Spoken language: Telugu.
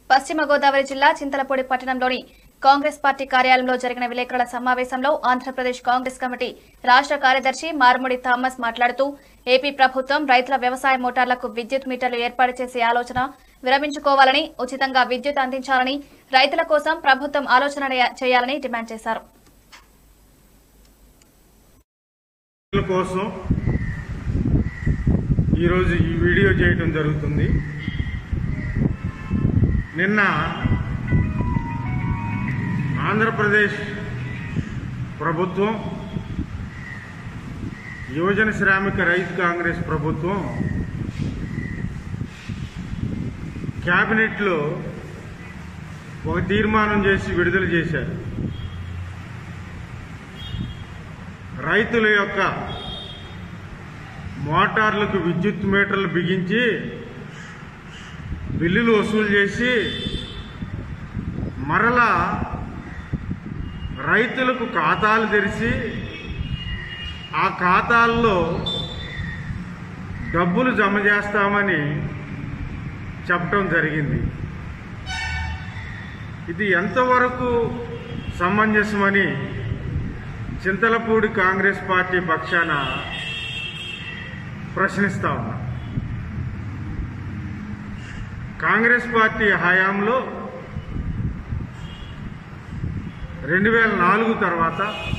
పశ్చిమ గోదావరి జిల్లా చింతలపూడి పట్టణంలోని కాంగ్రెస్ పార్టీ కార్యాలయంలో జరిగిన విలేకరుల సమావేశంలో ఆంధ్రప్రదేశ్ కాంగ్రెస్ కమిటీ రాష్ట్ర కార్యదర్శి మార్ముడి థామస్ మాట్లాడుతూ ఏపీ ప్రభుత్వం రైతుల వ్యవసాయ మోటార్లకు విద్యుత్ మీటర్లు ఏర్పాటు చేసే ఆలోచన విరమించుకోవాలని ఉచితంగా విద్యుత్ అందించాలని రైతుల కోసం ప్రభుత్వం ఆలోచన చేయాలని డిమాండ్ చేశారు రైతుల కోసం ఈరోజు ఈ వీడియో చేయటం జరుగుతుంది నిన్న ఆంధ్రప్రదేశ్ ప్రభుత్వం యువజన శ్రామిక రైతు కాంగ్రెస్ ప్రభుత్వం క్యాబినెట్లో ఒక తీర్మానం చేసి విడుదల చేశారు రైతుల యొక్క మోటార్లకు విద్యుత్ మీటర్లు బిగించి బిల్లులు వసూలు చేసి మరలా రైతులకు ఖాతాలు తెరిచి ఆ ఖాతాల్లో డబ్బులు జమ చేస్తామని చెప్పడం జరిగింది ఇది ఎంతవరకు సమంజసమని చింతలపూడి కాంగ్రెస్ పార్టీ పక్షాన ప్రశ్నిస్తా ఉన్నా కాంగ్రెస్ పార్టీ హయాంలో రెండు వేల నాలుగు తర్వాత